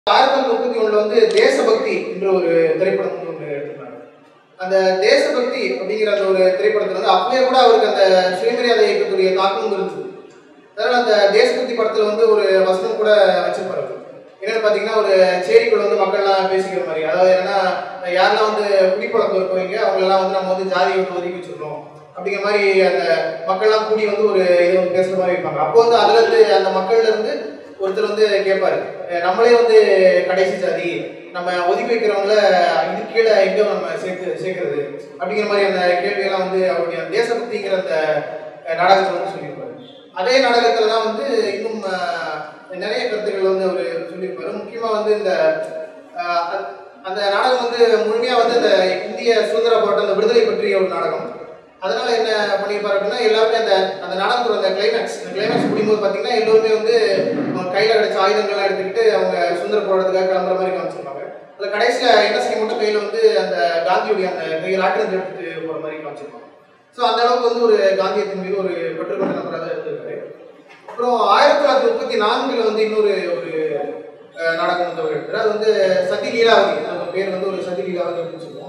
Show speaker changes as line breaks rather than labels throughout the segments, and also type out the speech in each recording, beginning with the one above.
ஆயிரத்தி தொள்ளாயிரத்தி முப்பத்தி ஒண்ணுல வந்து தேசபக்தி என்ற ஒரு திரைப்படம் வந்து ஒன்று எடுத்திருந்தாங்க அந்த தேசபக்தி அப்படிங்கிற அந்த ஒரு திரைப்படத்துல வந்து அப்பவே கூட அவருக்கு அந்த சுயமரியாதை இயக்கத்துடைய தாக்கமும் இருந்துச்சு அதனால அந்த தேசபக்தி படத்துல வந்து ஒரு வசனம் கூட வச்சிருப்பாரு அவரு. என்னன்னு பாத்தீங்கன்னா ஒரு சேரிக்குள்ள வந்து மக்கள்லாம் பேசிக்கிற மாதிரி அதாவது என்னன்னா யாரெல்லாம் வந்து குடிப்பழக்கம் இருக்கவங்க அவங்களெல்லாம் வந்து நம்ம வந்து ஜாதியை விட்டு ஒதுக்கி வச்சிருக்கோம் அப்படிங்கிற மாதிரி அந்த மக்கள்லாம் கூடி வந்து ஒரு இதை வந்து பேசுற மாதிரி இருப்பாங்க அப்போ வந்து அதுல இருந்து அந்த மக்கள்ல இருந்து ஒருத்தர் வந்து கேட்பாரு அஹ் நம்மளே வந்து கடைசி ஜாதி நம்ம ஒதுக்கி வைக்கிறவங்கள இது கீழே எங்க நம்ம சேர்த்து சேர்க்கறது அப்படிங்கிற மாதிரி அந்த கேள்வியெல்லாம் வந்து அவருடைய தேசபக்திங்கிற அந்த அஹ், நாடகத்துல வந்து சொல்லியிருப்பாரு அதே நாடகத்துல தான் வந்து இன்னும் அஹ், நிறைய கருத்துக்கள் வந்து அவர் சொல்லியிருப்பாரு முக்கியமா வந்து இந்த அஹ், அ- அந்த நாடகம் வந்து முழுமையா வந்து இந்த இந்திய சுதந்திர போராட்ட அந்த விடுதலை பற்றிய ஒரு நாடகம் அதனால என்ன பண்ணியிருப்பாரு அப்படின்னா எல்லாருமே அந்த அந்த நாடகத்தோட அந்த கிளைமேக்ஸ் அந்த கிளைமேக்ஸ் முடியும்போது பார்த்தீங்கன்னா எல்லோருமே வந்து அவங்க கையில் கிடைச்ச ஆயுதங்கள்லாம் எடுத்துக்கிட்டு அவங்க சுதந்திர போராட்டத்துக்காக கிளம்புற மாதிரி காமிச்சிருப்பாங்க அதில் கடைசியில் என்எஸ்கே மட்டும் கையில் வந்து அந்த காந்தியுடைய அந்த கையில் ஆற்றல் எடுத்துட்டு போகிற மாதிரி காமிச்சிருப்பாங்க ஸோ அந்த அளவுக்கு வந்து ஒரு காந்தியத்தின் மீது ஒரு பற்றுக்கொண்ட நபராக இருந்திருக்காரு அப்புறம் ஆயிரத்தி தொள்ளாயிரத்தி முப்பத்தி நான்குல வந்து இன்னொரு ஒரு அஹ், நாடகம் வந்து அவர் எடுத்தார் அது வந்து சதி லீலாவதி அந்த பேர் வந்து ஒரு சதி லீலாவதி அப்படின்னு சொல்லுவோம்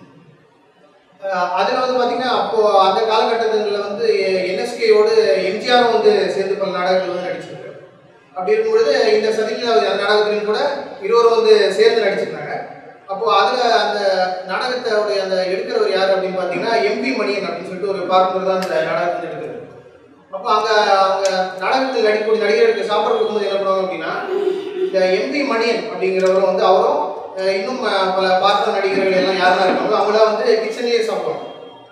அஹ் அதுல வந்து பாத்தீங்கன்னா அப்போ அந்த காலகட்டங்களில் வந்து என்எஸ்கேயோடு எம்ஜிஆரும் வந்து சேர்ந்து பல நாடகங்கள் வந்து நடிச்சிருக்காரு அப்படி இருக்கும்பொழுது இந்த சதிகில அந்த நாடகத்திலையும் கூட இருவரும் வந்து சேர்ந்து நடிச்சிருந்தாங்க அப்போ அதுல அந்த நாடகத்தோடைய அந்த எடுக்கிறவர் யார் அப்படின்னு பாத்தீங்கன்னா எம்பி மணியன் அப்படின்னு சொல்லிட்டு ஒரு பார்ப்பனர் தான் அந்த நாடகத்தை வந்து எடுக்கிறது அப்போ அங்க அவங்க நாடகத்தில் நடிக்கக்கூடிய நடிகர்களுக்கு சாப்பாடு கொடுக்கும்போது என்ன பண்ணுவாங்க அப்படின்னா இந்த எம்பி மணியன் அப்படிங்கிறவரும் வந்து அவரும் அஹ், இன்னும் அஹ், பல பார்த்த நடிகர்கள் எல்லாம் யாரெல்லாம் இருக்காங்களோ அவங்களாம் வந்து கிச்சன்லேயே சாப்பிடுவாங்க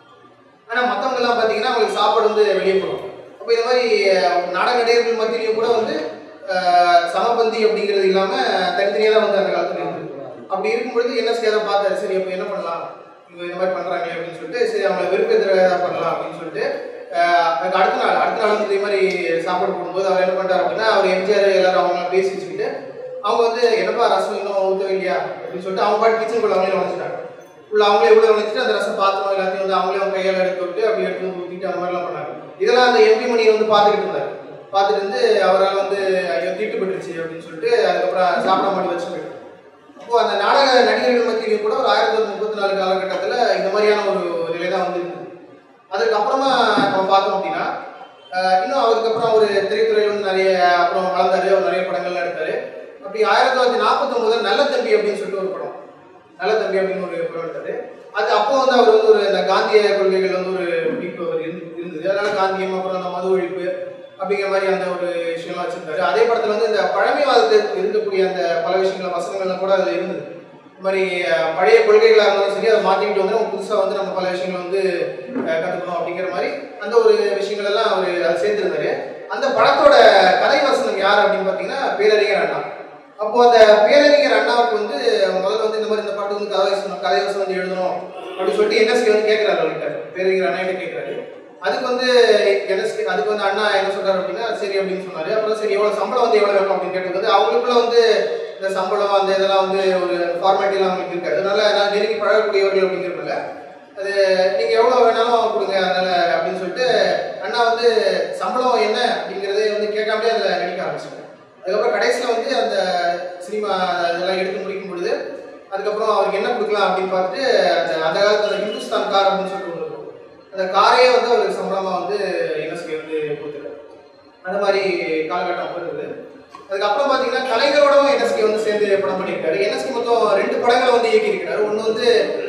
ஆனா மத்தவங்க எல்லாம் பாத்தீங்கன்னா அவங்களுக்கு சாப்பாடு வந்து வெளியே போடும் அப்போ இந்த மாதிரி அஹ், நாடக நடிகர்கள் மத்தியிலையும் கூட வந்து அஹ், சமபந்தி அப்படிங்கிறது இல்லாம தனித்தனியாக தான் வந்து அந்த காலத்துல இருந்தது அப்படி இருக்கும் பொழுது என்ன செய்யாத பார்த்தாரு சரி அப்போ என்ன பண்ணலாம் இவங்க இந்த மாதிரி பண்றாங்களே அப்படின்னு சொல்லிட்டு சரி அவங்களை வெறுப்பேற்ற ஏதாவது பண்ணலாம் அப்படின்னு சொல்லிட்டு அஹ், அதுக்கு அடுத்த நாள் அடுத்த நாள் வந்து இதே மாதிரி சாப்பாடு போடும்போது அவர் என்ன பண்றாரு அப்படின்னா அவர் எம்ஜிஆர் எல்லாரும் அவங்க பேசி வச்சுக்கிட்டு அவங்க வந்து என்னப்பா ரசம் இன்னும் ஊற்றவே இல்லையா அப்படின்னு சொல்லிட்டு அவங்க பாட்டு கிச்சனுக்குள்ள அவங்களே உழைச்சிட்டாங்க உள்ள அவங்களே உள்ள உழைச்சிட்டு அந்த ரசம் பாத்திரம் எல்லாத்தையும் வந்து அவங்களே அவங்க கையால் எடுத்து விட்டு அப்படி எடுத்து வந்து ஊற்றிட்டு அந்த மாதிரிலாம் பண்ணாங்க இதெல்லாம் அந்த எம்பி மணி வந்து பார்த்துக்கிட்டு இருந்தார் பார்த்துட்டு இருந்து அவரால் வந்து ஐயோ தீட்டுப்பட்டுருச்சு அப்படின்னு சொல்லிட்டு அதுக்கப்புறம் சாப்பிட மாட்டி வச்சு போயிட்டார் அப்போ அந்த நாடக நடிகர்கள் மத்தியிலையும் கூட ஒரு ஆயிரத்தி தொள்ளாயிரத்தி முப்பத்தி நாலு காலகட்டத்தில் இந்த மாதிரியான ஒரு நிலை தான் வந்து இருந்தது அதுக்கு அப்புறமா நம்ம பார்த்தோம் அப்படின்னா ஆஹ் இன்னும் அதுக்கப்புறம் ஒரு திரைத்துறையில் வந்து நிறைய அப்புறம் வளர்ந்தாரு அவர் நிறைய படங்கள்லாம் எடுத்தாரு அப்படி ஆயிரத்தி தொள்ளாயிரத்தி நாற்பத்தொம்பதுல நல்ல தம்பி அப்படின்னு சொல்லிட்டு ஒரு படம் நல்ல தம்பி அப்படின்னு ஒரு படம் எடுத்தாரு அது அப்போ வந்து அவர் வந்து ஒரு இந்த காந்திய கொள்கைகள் வந்து ஒரு பிடிப்பு அவர் இருந்து- இருந்தது அதனால காந்தியம் அப்புறம் அந்த மது ஒழிப்பு அப்படிங்கிற மாதிரி அந்த ஒரு விஷயம்லாம் வச்சிருந்தாரு அதே படத்துல வந்து இந்த பழமைவாதத்தில் இருக்கக்கூடிய அந்த பல விஷயங்கள் வசனங்கள்லாம் கூட அதுல இருந்தது இந்த மாதிரி அஹ், பழைய கொள்கைகளாக இருந்தாலும் சரி அதை மாற்றிக்கிட்டு வந்து நம்ம புதுசாக வந்து நம்ம பல விஷயங்களை வந்து அஹ், கத்துக்கணும் அப்படிங்கிற மாதிரி அந்த ஒரு விஷயங்கள் எல்லாம் அவர் அதை சேர்த்திருந்தாரு அந்த படத்தோட கதை வசனம் யார் அப்படின்னு பார்த்தீங்கன்னா பேரறிஞர் அண்ணா அப்போ அந்த பேரறிஞர் அண்ணாவுக்கு வந்து முதல்ல வந்து இந்த மாதிரி இந்த பாட்டு வந்து கதை வசனம் கதை வசனம் வந்து எழுதணும் அப்படின்னு சொல்லிட்டு என்எஸ்கே வந்து கேட்குறாரு அவர்கிட்ட பேரறிஞர் அண்ணா கிட்ட கேட்குறாரு அதுக்கு வந்து என்எஸ்கே அதுக்கு வந்து அண்ணா என்ன சொல்றாரு அப்படின்னா சரி அப்படின்னு சொன்னாரு அப்புறம் சரி எவ்வளவு சம்பளம் வந்து எவ்வளவு வேணும் அப்படின்னு கேட்டது அவங்களுக்குள்ள வந்து இந்த சம்பளம் அந்த இதெல்லாம் வந்து ஒரு ஃபார்மாலிட்டிலாம் அவங்களுக்கு இருக்காது அதனால நான் நெருங்கி பழகக்கூடியவர்கள் அப்படிங்கிறதுனால அது நீங்க எவ்வளவு வேணாலும் கொடுங்க அதனால அப்படின்னு சொல்லிட்டு அண்ணா வந்து சம்பளம் என்ன அப்படிங்கறதே வந்து கேட்காமலே அதுல நடிக்க ஆரம்பிச்சாங்க அதுக்கப்புறம் கடைசியில் வந்து அந்த சினிமா இதெல்லாம் எடுத்து முடிக்கும் பொழுது அதுக்கப்புறம் அவருக்கு என்ன கொடுக்கலாம் அப்படின்னு பார்த்துட்டு அந்த அந்த காலத்துல அந்த ஹிந்துஸ்தான் கார் அப்படின்னு சொல்லிட்டு ஒன்று இருக்கும் அந்த காரையே வந்து அவருக்கு சம்பளமாக வந்து என்எஸ்கே வந்து கொடுத்துருக்காரு அந்த மாதிரி காலகட்டம் போயிருந்தது அதுக்கப்புறம் பார்த்தீங்கன்னா கலைஞரோடவும் என்எஸ்கே வந்து சேர்ந்து படம் பண்ணியிருக்காரு என்எஸ்கே மொத்தம் ரெண்டு படங்களை வந்து இயக்கியிருக்கிறாரு ஒன்று வந்து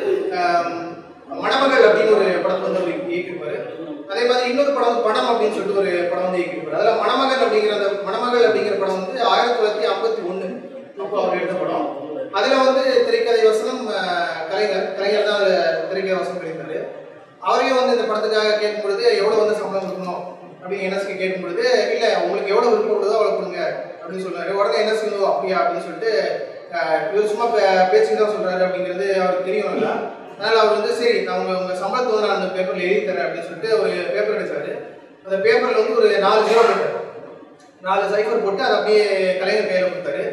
ஆம், மணமகள் அப்படின்னு ஒரு படத்தை வந்து அவர் இயக்கியிருப்பாரு அதே மாதிரி இன்னொரு படம் வந்து படம் அப்படின்னு சொல்லிட்டு ஒரு படம் வந்து இயக்கியிருப்பாரு அதில் மணமகள் அப்படிங்கிற அந்த மணமகள் அப்படிங்கிற படம் வந்து ஆயிரத்தி தொள்ளாயிரத்தி ஐம்பத்தி ஒன்று அப்போ அவர் எடுத்த படம் அதில் வந்து திரைக்கதை வசனம் ஆஹ், கலைஞர் கலைஞர் தான் அதில் திரைக்கதை வசனம் பண்ணியிருந்தாரு அவரையும் வந்து இந்த படத்துக்காக கேட்கும் பொழுது எவ்வளோ வந்து சம்பளம் கொடுக்கணும் அப்படின்னு என்எஸ்கே கேட்கும் பொழுது இல்லை உங்களுக்கு எவ்வளோ விருப்பப்படுதோ அவ்வளோ கொடுங்க அப்படின்னு சொன்னாரு உடனே என்எஸ்கே வந்து அப்படியா அப்படின்னு சொல்லிட்டு ஆஹ், இவர் சும்மா பே- பேச்சுக்கு தான் சொல்றாரு அப்படிங்கிறது அவருக்கு தெரியும் இல்லை அதனால அவர் வந்து சரி நான் உங்க உங்க சம்பளத்தை வந்து நான் அந்த பேப்பர்ல எழுதி தரேன் அப்படின்னு சொல்லிட்டு ஒரு பேப்பர் எடுத்தாரு அந்த பேப்பர்ல வந்து ஒரு நாலு ஜீரோ போட்டாரு நாலு சைஃபர் போட்டு அதை அப்படியே கலைஞர் கையில கொடுத்தாரு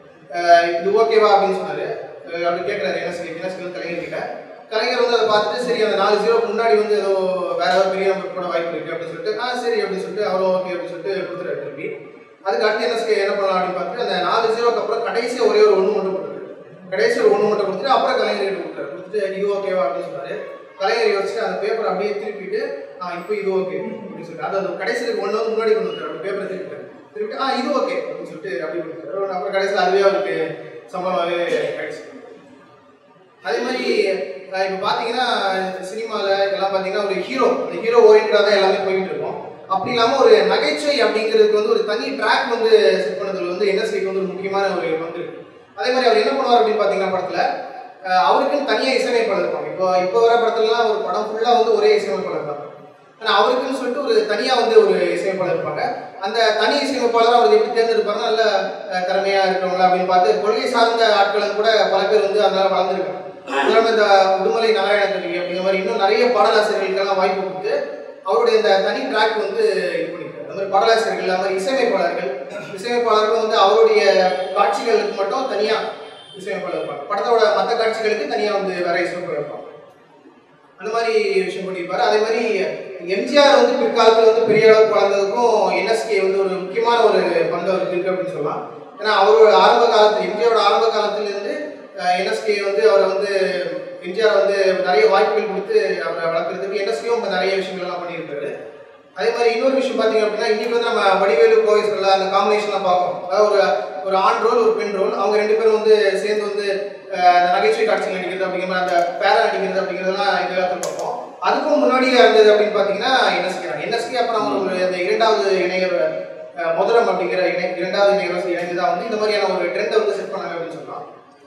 ஆஹ் இது ஓகேவா அப்படின்னு சொன்னாரு ஆஹ் அப்படி கேட்கிறாரு என்ன சொல்லி என்ன சொல்லி கலைஞர் கிட்ட கலைஞர் வந்து அதை பார்த்துட்டு சரி அந்த நாலு ஜீரோக்கு முன்னாடி வந்து ஏதோ வேற ஏதாவது பெரிய நம்பர் போட வாய்ப்பு இருக்கு அப்படின்னு சொல்லிட்டு ஆ சரி அப்படின்னு சொல்லிட்டு அவ்வளோ ஓகே அப்படின்னு சொல்லிட்டு கொடுத்துறாரு திருப்பி அதுக்கு அடுத்து என்எஸ்கே என்ன பண்ணலாம் அப்படின்னு பார்த்துட்டு அந்த நாலு ஜீரோக்கு அப்புறம் கடைசியாக ஒரே ஒரு ஒன்று மட்டும் போட்டுருக்காரு கடைசி ஒரு ஒன்று மட்டும் கொடுத்துட்டு அப்புறம் கலைஞர்கிட்ட கொடுத்தாரு கொடுத்துட்டு இது ஓகேவா அப்படின்னு சொன்னாரு கலைஞர் யோசிச்சு அந்த பேப்பர் அப்படியே திருப்பிட்டு ஆ இப்போ இது ஓகே அப்படின்னு சொல்லிட்டு அது அந்த கடைசிக்கு ஒன்று வந்து முன்னாடி கொண்டு வந்தார் அப்படி பேப்பரை திருப்பிட்டாரு திருப்பிட்டு ஆ இது ஓகே அப்படின்னு சொல்லிட்டு அப்படி கொடுத்தாரு அப்புறம் கடைசியில் அதுவே அவருக்கு சம்பளமாகவே கிடைச்சி அதே மாதிரி அஹ் இப்போ பார்த்தீங்கன்னா சினிமாவில் எல்லாம் பார்த்தீங்கன்னா ஒரு ஹீரோ அந்த ஹீரோ ஓரியன்டாக தான் எல்லாமே போயிட்டு இருக்கும் அப்படி இல்லாமல் ஒரு நகைச்சுவை அப்படிங்கிறதுக்கு வந்து ஒரு தனி ட்ராக் வந்து செட் பண்ணதுல வந்து என்எஸ்டிக்கு வந்து ஒரு முக்கியமான ஒரு பங்கு இருக்கு அதே மாதிரி அவர் என்ன பண்ணுவார் அப்படின்னு பார்த்தீங்கன்னா படத்தில் அவருக்குன்னு தனியாக இசையமைப்பாளர் இருப்பாங்க இப்போ இப்போ வர படத்துலலாம் ஒரு படம் ஃபுல்லாக வந்து ஒரே இசையமைப்பாளர் தான் ஆனால் அவருக்குன்னு சொல்லிட்டு ஒரு தனியாக வந்து ஒரு இசையமைப்பாளர் இருப்பாங்க அந்த தனி இசையமைப்பாளர் அவர் எப்படி தேர்ந்தெடுப்பாங்க நல்ல அஹ், திறமையா இருக்கவங்களா அப்படின்னு பார்த்து கொள்கை சார்ந்த ஆட்களும் கூட பல பேர் வந்து அதனால வளர்ந்துருக்காங்க உதாரணம் இந்த உடுமலை நாராயண கவி அப்படிங்கிற மாதிரி இன்னும் நிறைய பாடலாசிரியர்களுக்கெல்லாம் வாய்ப்பு கொடுத்து அவருடைய இந்த தனி ட்ராக் வந்து இது பண்ணிருக்காரு அந்த மாதிரி பாடலாசிரியர்கள் அது மாதிரி இசையமைப்பாளர்கள் இசையமைப்பாளர்கள் வந்து அவருடைய காட்சிகளுக்கு மட்டும் தனியாக இசையமைப்பாளர் இருப்பாங்க படத்தோட மற்ற காட்சிகளுக்கு தனியாக வந்து வேற இசையமைப்பாளர் இருப்பாங்க அந்த மாதிரி விஷயம் பண்ணியிருப்பாரு அதே மாதிரி எம்ஜிஆர் வந்து பிற்காலத்தில் வந்து பெரிய அளவுக்கு வளர்ந்ததுக்கும் என்எஸ்கே வந்து ஒரு முக்கியமான ஒரு பங்கு அவருக்கு இருக்கு அப்படின்னு சொல்லலாம் ஏன்னா அவரோட ஆரம்ப காலத்தில் எம்ஜிஆரோட ஆரம்ப காலத்திலிருந்து என்எஸ்கே வந்து அவரை வந்து எம்ஜிஆர் வந்து நிறைய வாய்ப்புகள் கொடுத்து அவரை வளர்க்குறதுக்கு என்எஸ்கேவும் இப்போ நிறைய விஷயங்கள் எல்லாம் பண்ணியிருக்காரு அதே மாதிரி இன்னொரு விஷயம் பார்த்தீங்க அப்படின்னா இன்னைக்கு வந்து நம்ம வடிவேலு கோவை சொல்ல அந்த காம்பினேஷன்லாம் பார்ப்போம் அதாவது ஒரு ஒரு ஆண் ரோல் ஒரு பெண் ரோல் அவங்க ரெண்டு பேரும் வந்து சேர்ந்து வந்து அஹ், அந்த நகைச்சுவை காட்சிகள் நடிக்கிறது அப்படிங்கிற மாதிரி அந்த பேரா நடிக்கிறது அப்படிங்கிறதெல்லாம் இந்த காலத்தில் பார்ப்போம் அதுக்கும் முன்னாடியே இருந்தது அப்படின்னு பார்த்தீங்கன்னா என்எஸ்கே தான் என்எஸ்கே அப்புறம் அவங்க ஒரு அந்த இரண்டாவது இணையர் அஹ், மதுரம் அப்படிங்கிற இணை இரண்டாவது இணையர் இணைந்து தான் வந்து இந்த மாதிரியான ஒரு ட்ரெண்டை வந்து செட் பண்ணாங்க அப்படின்னு சொல்லலாம்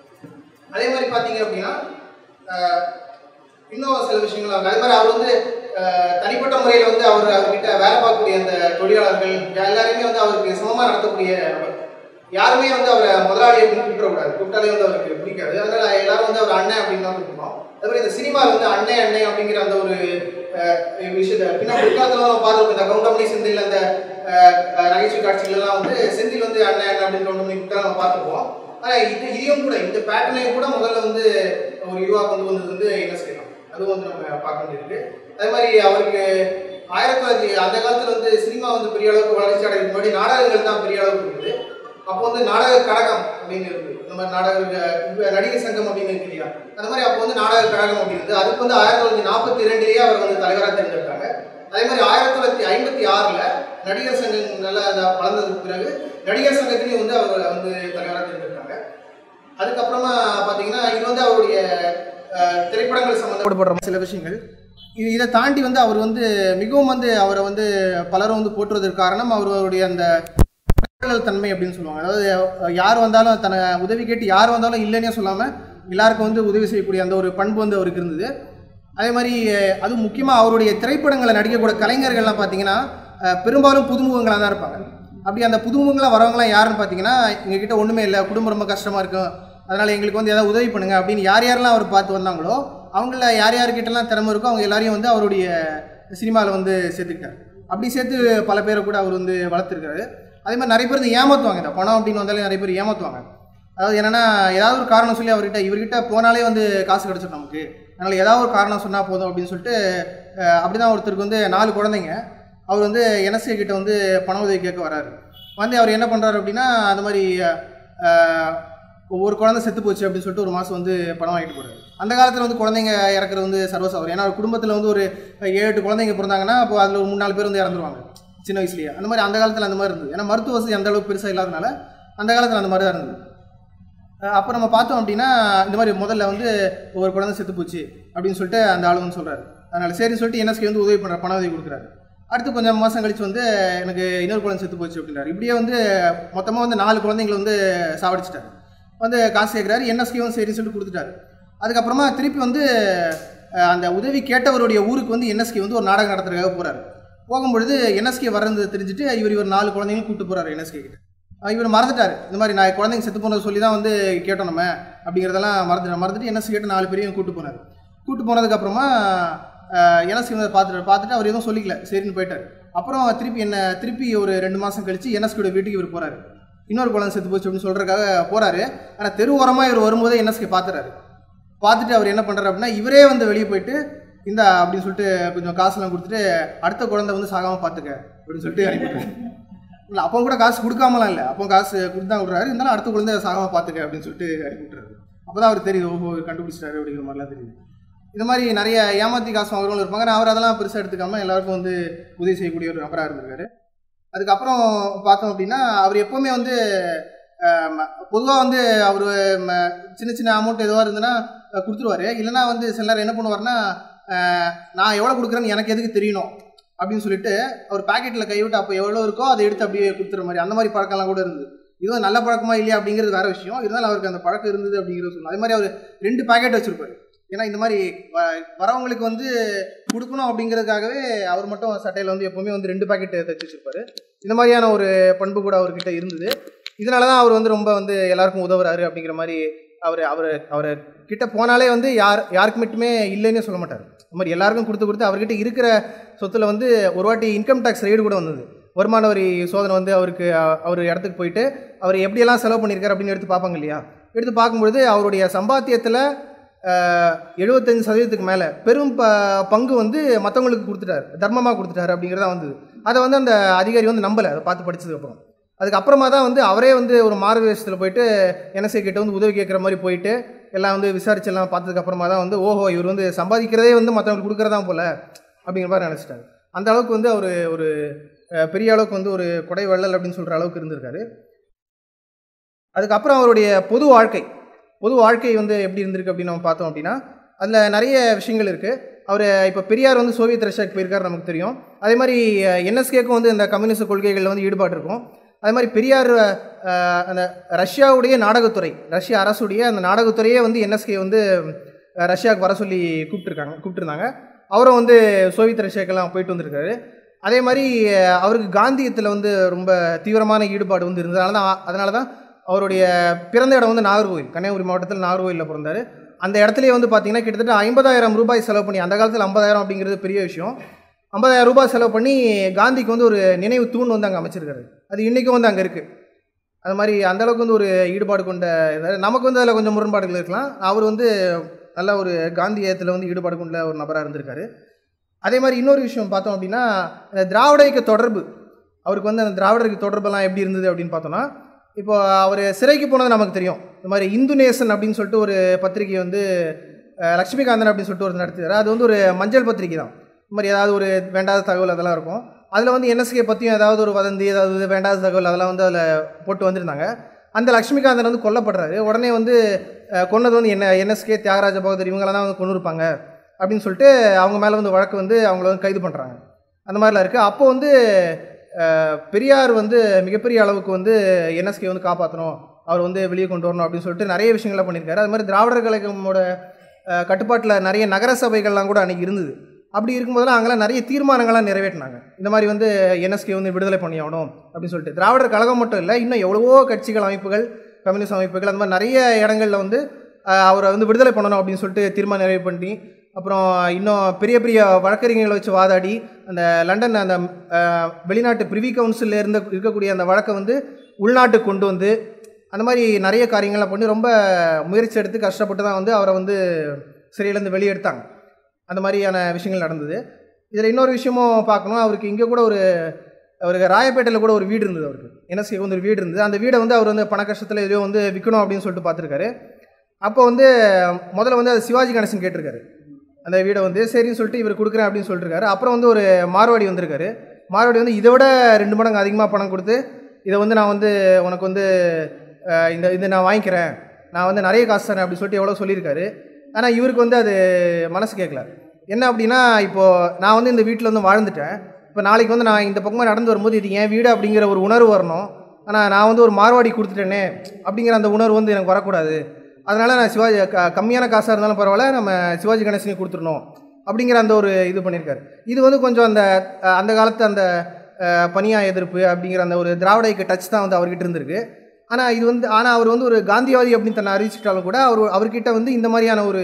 அதே மாதிரி பார்த்தீங்க அப்படின்னா அஹ், இன்னும் சில விஷயங்கள் அவங்க அதே மாதிரி அவர் வந்து அஹ், தனிப்பட்ட முறையில் வந்து அவர் அவர்கிட்ட வேலை பார்க்கக்கூடிய அந்த தொழிலாளர்கள் எல்லாரையுமே வந்து அவருக்கு சமமாக நடத்தக்கூடிய அவர் யாருமே வந்து அவரை முதலாளியை அப்படின்னு கூப்பிடக்கூடாது கூப்பிட்டாலே வந்து அவருக்கு பிடிக்காது அதனால எல்லாரும் வந்து அவர் அண்ணன் அப்படின்னு தான் கூப்பிடுவோம் அதே மாதிரி இந்த சினிமாவில் வந்து அண்ணன் அண்ணன் அப்படிங்கிற அந்த ஒரு அஹ், விஷயத்தை பின்ன பிற்காலத்தில் நம்ம பார்த்துருக்கோம் இந்த கவுண்டமணி செந்தில் அந்த அஹ், அஹ், நகைச்சுவை காட்சிகள்லாம் வந்து செந்தில் வந்து அண்ணன் அண்ணன் அப்படின்னு கவுண்டமணி கூப்பிட்டா நம்ம பார்த்துருப்போம் ஆனால் இது இதையும் கூட இந்த பேட்டர்னையும் கூட முதல்ல வந்து ஒரு இதுவாக கொண்டு வந்தது வந்து என்எஸ்கே தான் அதுவும் வந்து நம்ம பார்க்க வேண்டியிருக்கு அதே மாதிரி அவருக்கு ஆயிரத்தி தொள்ளாயிரத்தி அந்த காலத்தில் வந்து சினிமா வந்து பெரிய அளவுக்கு வளர்ச்சி அடையிறதுக்கு முன்னாடி நாடகங்கள் தான் பெரிய அளவுக்கு இருக்குது அப்போ வந்து நாடக கழகம் அப்படின்னு இருக்கு இந்த மாதிரி நாடக இப்ப நடிகர் சங்கம் அப்படின்னு இருக்கு இல்லையா அந்த மாதிரி அப்போ வந்து நாடக கழகம் அப்படின்னு அதுக்கு வந்து ஆயிரத்தி தொள்ளாயிரத்தி நாற்பத்தி ரெண்டுலேயே அவர் வந்து தலைவராக தேர்ந்தெடுத்தாங்க அதே மாதிரி ஆயிரத்தி தொள்ளாயிரத்தி ஐம்பத்தி ஆறில் நடிகர் சங்கம் நல்லா அந்த வளர்ந்ததுக்கு பிறகு நடிகர் சங்கத்திலையும் வந்து அவர் வந்து தலைவராக தேர்ந்தெடுத்தாங்க அதுக்கப்புறமா பார்த்தீங்கன்னா இது வந்து அவருடைய அஹ், திரைப்படங்கள் சம்மந்தப்படுற சில விஷயங்கள் இது இதை தாண்டி வந்து அவர் வந்து மிகவும் வந்து அவரை வந்து பலரும் வந்து போற்றுவதற்கு காரணம் அவருடைய அந்த நிகழல் தன்மை அப்படின்னு சொல்லுவாங்க அதாவது அஹ், யார் வந்தாலும் தன்னை உதவி கேட்டு யார் வந்தாலும் இல்லைன்னே சொல்லாமல் எல்லாருக்கும் வந்து உதவி செய்யக்கூடிய அந்த ஒரு பண்பு வந்து அவருக்கு இருந்தது அதே மாதிரி அஹ், அதுவும் முக்கியமாக அவருடைய திரைப்படங்களை நடிக்கக்கூடிய கலைஞர்கள்லாம் பார்த்தீங்கன்னா அஹ், பெரும்பாலும் புதுமுகங்களாக தான் இருப்பாங்க அப்படி அந்த புதுமுகங்களாக வரவங்களாம் யாருன்னு பார்த்தீங்கன்னா எங்ககிட்ட ஒன்றுமே இல்லை குடும்பம் ரொம்ப கஷ்டமாக இருக்கும் அதனால் எங்களுக்கு வந்து ஏதாவது உதவி பண்ணுங்க அப்படின்னு யார் யாரெல்லாம் அவர் பார்த்து வந்தாங்களோ அவங்கள யார் யார்கிட்டலாம் திறமை இருக்கோ அவங்க எல்லாரையும் வந்து அவருடைய சினிமாவில் வந்து சேர்த்துக்கிட்டார் அப்படி சேர்த்து பல பேரை கூட அவர் வந்து வளர்த்துருக்காரு அதே மாதிரி நிறைய பேர் இந்த ஏமாற்றுவாங்க இந்த பணம் அப்படின்னு வந்தாலே நிறைய பேர் ஏமாற்றுவாங்க அதாவது என்னன்னா ஏதாவது ஒரு காரணம் சொல்லி அவர்கிட்ட இவர்கிட்ட போனாலே வந்து காசு கிடச்சிடும் நமக்கு அதனால் ஏதாவது ஒரு காரணம் சொன்னால் போதும் அப்படின்னு சொல்லிட்டு அஹ், அப்படிதான் ஒருத்தருக்கு வந்து நாலு குழந்தைங்க அவர் வந்து என்எஸ்கே கிட்ட வந்து பண உதவி கேட்க வராரு வந்து அவர் என்ன பண்ணுறாரு அப்படின்னா அந்த மாதிரி அஹ், ஒரு குழந்தை செத்து போச்சு அப்படின்னு சொல்லிட்டு ஒரு மாதம் வந்து பணம் வாங்கிட்டு போறாரு அந்த காலத்தில் வந்து குழந்தைங்க இறக்குறது வந்து சர்வசாதாரணம் ஏன்னா ஒரு குடும்பத்தில் வந்து ஒரு ஏழு எட்டு குழந்தைங்க பிறந்தாங்கன்னா அப்போ அதில் ஒரு மூணு நாலு பேர் வந்து இறந்துருவாங்க சின்ன வயசுலேயே அந்த மாதிரி அந்த காலத்தில் அந்த மாதிரி இருந்தது ஏன்னா மருத்துவ வசதி அந்த அளவுக்கு பெருசாக இல்லாதனால அந்த காலத்தில் அந்த மாதிரி தான் இருந்தது அஹ் அப்போ நம்ம பார்த்தோம் அப்படின்னா இந்த மாதிரி முதல்ல வந்து ஒரு குழந்தை செத்து போச்சு அப்படின்னு சொல்லிட்டு அந்த ஆளு வந்து சொல்கிறாரு அதனால் சரின்னு சொல்லிட்டு என்எஸ்கே வந்து உதவி பண்ணுற பண உதவி கொடுக்குறாரு அடுத்து கொஞ்சம் மாதம் கழிச்சு வந்து எனக்கு இன்னொரு குழந்தை செத்து போச்சு அப்படின்றாரு இப்படியே வந்து மொத்தமாக வந்து நாலு குழந்தைங்களை வந்து சாவடிச்சிட்டாரு வந்து காசு கேட்குறாரு என்எஸ்கேவும் சரின்னு சொல்லிட்டு கொடுத்துட்டாரு அதுக்கப்புறமா திருப்பி வந்து அஹ், அந்த உதவி கேட்டவருடைய ஊருக்கு வந்து என்எஸ்கே வந்து ஒரு நாடகம் நடத்துறதுக்காக போகிறாரு போகும்பொழுது என்எஸ்கே வர்றது தெரிஞ்சுட்டு இவர் இவர் நாலு குழந்தைங்களும் கூப்பிட்டு போகிறாரு என்எஸ்கே கிட்ட அஹ் இவர் மறந்துட்டார் இந்த மாதிரி நான் குழந்தைங்க செத்து போனதை சொல்லி தான் வந்து கேட்டோம் நம்ம அப்படிங்கிறதெல்லாம் மறந்துட்டு மறந்துட்டு என்எஸ்சி கேட்டு நாலு பேரையும் கூட்டு போனார் கூட்டு போனதுக்கப்புறமா என்எஸ்சி வந்து பார்த்துட்டு பார்த்துட்டு அவர் எதுவும் சொல்லிக்கல சரின்னு போயிட்டார் அப்புறம் திருப்பி என்ன திருப்பி ஒரு ரெண்டு மாதம் கழிச்சு என்எஸ்கியோட வீட்டுக்கு இவர் போகிறாரு இன்னொரு குழந்தை செத்து போச்சு அப்படின்னு சொல்கிறதுக்காக போகிறாரு ஆனால் தெரு ஓரமாக இவர் வரும்போதே என்எஸ்கே பார்த்துறாரு பார்த்துட்டு அவர் என்ன பண்ணுறாரு அப்படின்னா இவரே வந்து வெளியே போயிட்டு இந்த அப்படின்னு சொல்லிட்டு கொஞ்சம் காசுலாம் கொடுத்துட்டு அடுத்த குழந்தை வந்து சாகாமல் பார்த்துக்க அப்படின்னு சொல்லிட்டு அனுப்பிட்டாரு இல்லை அப்போ கூட காசு கொடுக்காமலாம் இல்லை அப்போ காசு கொடுத்து தான் விட்றாரு இருந்தாலும் அடுத்த குழந்தை சாகாம பார்த்துக்க அப்படின்னு சொல்லிட்டு அனுப்பி விட்றாரு அப்போ தான் அவர் தெரியுது ஓஹோ இவர் கண்டுபிடிச்சிட்டாரு அப்படிங்கிற மாதிரிலாம் தெரியுது இந்த மாதிரி நிறைய ஏமாத்தி காசு வாங்குறவங்களும் இருப்பாங்க ஆனால் அவர் அதெல்லாம் பெருசாக எடுத்துக்காம எல்லாருக்கும் வந்து உதவி செய்யக்கூடிய ஒரு நபராக இருந்திருக்காரு அதுக்கப்புறம் பார்த்தோம் அப்படின்னா அவர் எப்போவுமே வந்து பொதுவாக வந்து அவர் சின்ன சின்ன அமௌண்ட் எதுவாக இருந்ததுன்னா அஹ், கொடுத்துருவாரு இல்லைன்னா வந்து சில நேரம் என்ன பண்ணுவார்னா அஹ், நான் எவ்வளோ கொடுக்குறேன்னு எனக்கு எதுக்கு தெரியணும் அப்படின்னு சொல்லிட்டு அவர் பாக்கெட்டில் கைவிட்டு அப்போ எவ்வளோ இருக்கோ அதை எடுத்து அப்படியே கொடுத்துற மாதிரி அந்த மாதிரி பழக்கம்லாம் கூட இருந்தது இதுவும் நல்ல பழக்கமா இல்லையா அப்படிங்கிறது வேற விஷயம் இருந்தாலும் அவருக்கு அந்த பழக்கம் இருந்தது அப்படிங்கிறது சொல்லணும் அதே மாதிரி அவர் ரெண்டு பாக்கெட் வச்சிருப்பாரு ஏன்னா இந்த மாதிரி வ- வரவங்களுக்கு வந்து கொடுக்கணும் அப்படிங்கிறதுக்காகவே அவர் மட்டும் சட்டையில் வந்து எப்போவுமே வந்து ரெண்டு பாக்கெட் தைச்சு வச்சிருப்பாரு இந்த மாதிரியான ஒரு பண்பு கூட அவர்கிட்ட இருந்தது இதனால தான் அவர் வந்து ரொம்ப வந்து எல்லாருக்கும் உதவுறாரு அப்படிங்கிற மாதிரி அவர் அவர் அவர் கிட்ட போனாலே வந்து யார் யாருக்கு மட்டுமே இல்லைன்னே சொல்ல மாட்டார் இந்த மாதிரி எல்லாருக்கும் கொடுத்து கொடுத்து அவர்கிட்ட இருக்கிற சொத்துல வந்து ஒரு வாட்டி இன்கம் டேக்ஸ் ரெய்டு கூட வந்தது வருமான வரி சோதனை வந்து அவருக்கு அஹ், அவர் இடத்துக்கு போயிட்டு அவர் எப்படியெல்லாம் செலவு பண்ணியிருக்காரு அப்படின்னு எடுத்து பார்ப்பாங்க இல்லையா எடுத்து பார்க்கும்பொழுது அவருடைய சம்பாத்தியத்தில் எழுபத்தஞ்சு சதவீதத்துக்கு மேலே பெரும் ப பங்கு வந்து மற்றவங்களுக்கு கொடுத்துட்டாரு தர்மமாக கொடுத்துட்டாரு அப்படிங்கிறதா வந்தது அதை வந்து அந்த அதிகாரி வந்து நம்பலை அதை பார்த்து படிச்சதுக்கப்புறம் அதுக்கப்புறமா தான் வந்து அவரே வந்து ஒரு மார்வேஷத்தில் போயிட்டு என்எஸ்ஏ கிட்ட வந்து உதவி கேட்குற மாதிரி போயிட்டு எல்லாம் வந்து விசாரிச்சு எல்லாம் பார்த்ததுக்கு அப்புறமா தான் வந்து ஓஹோ இவர் வந்து சம்பாதிக்கிறதே வந்து மற்றவங்களுக்கு கொடுக்குறதா போல அப்படிங்கிற மாதிரி நினச்சிட்டாரு அந்த அளவுக்கு வந்து அவர் ஒரு அஹ், பெரிய அளவுக்கு வந்து ஒரு கொடை வள்ளல் அப்படின்னு சொல்கிற அளவுக்கு இருந்திருக்காரு அதுக்கப்புறம் அவருடைய பொது வாழ்க்கை பொது வாழ்க்கை வந்து எப்படி இருந்திருக்கு அப்படின்னு நம்ம பார்த்தோம் அப்படின்னா அதில் நிறைய விஷயங்கள் இருக்குது அவர் இப்போ பெரியார் வந்து சோவியத் ரஷ்யாவுக்கு போயிருக்காரு நமக்கு தெரியும் அதே மாதிரி என்எஸ்கேக்கும் வந்து இந்த கம்யூனிஸ்ட் கொள்கைகளில் வந்து ஈடுபாடு இருக்கும் அதே மாதிரி பெரியார் அஹ், அந்த ரஷ்யாவுடைய நாடகத்துறை ரஷ்ய அரசுடைய அந்த நாடகத்துறையே வந்து என்எஸ்கே வந்து அஹ், ரஷ்யாவுக்கு வர சொல்லி கூப்பிட்டுருக்காங்க கூப்பிட்டுருந்தாங்க அவரும் வந்து சோவியத் ரஷ்யாக்கெல்லாம் போயிட்டு வந்திருக்காரு அதே மாதிரி அஹ், அவருக்கு காந்தியத்தில் வந்து ரொம்ப தீவிரமான ஈடுபாடு வந்து இருந்ததுனால தான் அதனால தான் அவருடைய பிறந்த இடம் வந்து நாகர்கோவில் கன்னியாகுமரி மாவட்டத்தில் நாகர்கோவிலில் பிறந்தார் அந்த இடத்துலயே வந்து பார்த்தீங்கன்னா கிட்டத்தட்ட ஐம்பதாயிரம் ரூபாய் செலவு பண்ணி அந்த காலத்தில் ஐம்பதாயிரம் அப்படிங்கிறது பெரிய விஷயம் ஐம்பதாயிரம் ரூபாய் செலவு பண்ணி காந்திக்கு வந்து ஒரு நினைவு தூண் வந்து அங்கே அமைச்சிருக்காரு அது இன்றைக்கும் வந்து அங்கே இருக்குது அது மாதிரி அந்த அளவுக்கு வந்து ஒரு ஈடுபாடு கொண்ட இது நமக்கு வந்து அதில் கொஞ்சம் முரண்பாடுகள் இருக்கலாம் அவர் வந்து நல்ல ஒரு காந்தியத்தில் வந்து ஈடுபாடு கொண்ட ஒரு நபராக இருந்திருக்காரு அதே மாதிரி இன்னொரு விஷயம் பார்த்தோம் அப்படின்னா இந்த திராவிட இயக்க தொடர்பு அவருக்கு வந்து அந்த திராவிடருக்கு தொடர்பெல்லாம் எப்படி இருந்தது அப்படின்னு பார்த்தோம்னா இப்போ அவர் சிறைக்கு போனது நமக்கு தெரியும் இந்த மாதிரி இந்து நேசன் அப்படின்னு சொல்லிட்டு ஒரு பத்திரிகை வந்து அஹ், லட்சுமிகாந்தன் அப்படின்னு சொல்லிட்டு ஒரு நடத்துகிறார் அது வந்து ஒரு மஞ்சள் பத்திரிகை தான் இந்த மாதிரி ஏதாவது ஒரு வேண்டாத தகவல் அதெல்லாம் இருக்கும் அதில் வந்து என்எஸ்கே பற்றியும் ஏதாவது ஒரு வதந்தி ஏதாவது வேண்டாத தகவல் அதெல்லாம் வந்து அதில் போட்டு வந்திருந்தாங்க அந்த லட்சுமிகாந்தன் வந்து கொல்லப்படுறாரு உடனே வந்து அஹ், கொன்னது வந்து என்ன என்எஸ்கே தியாகராஜ பகதூர் இவங்களாம் தான் வந்து கொண்டு இருப்பாங்க அப்படின்னு சொல்லிட்டு அவங்க மேலே வந்து வழக்கு வந்து அவங்கள வந்து கைது பண்ணுறாங்க அந்த மாதிரிலாம் இருக்குது அப்போ வந்து அஹ், பெரியார் வந்து மிகப்பெரிய அளவுக்கு வந்து என்எஸ்கே வந்து காப்பாற்றணும் அவர் வந்து வெளியே கொண்டு வரணும் அப்படின்னு சொல்லிட்டு நிறைய விஷயங்களை பண்ணியிருக்காரு அது மாதிரி திராவிடர் கழகமோட கட்டுப்பாட்டில் நிறைய நகர சபைகள்லாம் கூட அன்றைக்கி இருந்தது அப்படி இருக்கும்போதெல்லாம் அங்கெல்லாம் நிறைய தீர்மானங்கள்லாம் நிறைவேற்றினாங்க இந்த மாதிரி வந்து என்எஸ்கே வந்து விடுதலை பண்ணி ஆகணும் அப்படின்னு சொல்லிட்டு திராவிடர் கழகம் மட்டும் இல்லை இன்னும் எவ்வளவோ கட்சிகள் அமைப்புகள் கம்யூனிஸ்ட் அமைப்புகள் அந்த மாதிரி நிறைய இடங்களில் வந்து அஹ், அவரை வந்து விடுதலை பண்ணணும் அப்படின்னு சொல்லிட்டு தீர்மானம் நிறைவு பண்ணி அப்புறம் இன்னும் பெரிய பெரிய வழக்கறிஞர்களை வச்சு வாதாடி அந்த லண்டன் அந்த அஹ், வெளிநாட்டு பிரிவி கவுன்சிலில் இருந்த இருக்கக்கூடிய அந்த வழக்கை வந்து உள்நாட்டுக்கு கொண்டு வந்து அந்த மாதிரி நிறைய காரியங்கள்லாம் பண்ணி ரொம்ப முயற்சி எடுத்து கஷ்டப்பட்டு தான் வந்து அவரை வந்து சிறையிலேருந்து வெளியே எடுத்தாங்க அந்த மாதிரியான விஷயங்கள் நடந்தது இதில் இன்னொரு விஷயமும் பார்க்கணும் அவருக்கு இங்கே கூட ஒரு அவருக்கு ராயப்பேட்டையில் கூட ஒரு வீடு இருந்தது அவருக்கு என்எஸ்கே வந்து ஒரு வீடு இருந்தது அந்த வீடை வந்து அவர் வந்து பண கஷ்டத்தில் எதையோ வந்து விற்கணும் அப்படின்னு சொல்லிட்டு பார்த்துருக்காரு அப்போ வந்து முதல்ல வந்து அது சிவாஜி கணேசன் கேட்டிருக்காரு அந்த வீடை வந்து சரின்னு சொல்லிட்டு இவர் கொடுக்குறேன் அப்படின்னு சொல்லியிருக்காரு அப்புறம் வந்து ஒரு மார்வாடி வந்திருக்காரு மார்வாடி வந்து இதை விட ரெண்டு மடங்கு அதிகமாக பணம் கொடுத்து இதை வந்து நான் வந்து உனக்கு வந்து அஹ், இந்த இது நான் வாங்கிக்கிறேன் நான் வந்து நிறைய காசு தரேன் அப்படின்னு சொல்லிட்டு எவ்வளோ சொல்லியிருக்காரு ஆனால் இவருக்கு வந்து அது மனசு கேட்கல என்ன அப்படின்னா இப்போது நான் வந்து இந்த வீட்டில் வந்து வாழ்ந்துட்டேன் இப்போ நாளைக்கு வந்து நான் இந்த பக்கமாக நடந்து வரும்போது இது என் வீடு அப்படிங்கிற ஒரு உணர்வு வரணும் ஆனால் நான் வந்து ஒரு மார்வாடி கொடுத்துட்டேனே அப்படிங்கிற அந்த உணர்வு வந்து எனக்கு வரக்கூடாது அதனால் நான் சிவாஜி க கம்மியான காசாக இருந்தாலும் பரவாயில்ல நம்ம சிவாஜி கணேசனுக்கு கொடுத்துடணும் அப்படிங்கிற அந்த ஒரு இது பண்ணியிருக்காரு இது வந்து கொஞ்சம் அந்த அஹ், அந்த காலத்து அந்த அஹ், பனியா எதிர்ப்பு அப்படிங்கிற அந்த ஒரு திராவிட இயக்க டச் தான் வந்து அவர்கிட்ட இருந்திருக்கு ஆனால் இது வந்து ஆனால் அவர் வந்து ஒரு காந்திவாதி அப்படின்னு தன்னை அறிவிச்சிட்டாலும் கூட அவர் அவர்கிட்ட வந்து இந்த மாதிரியான ஒரு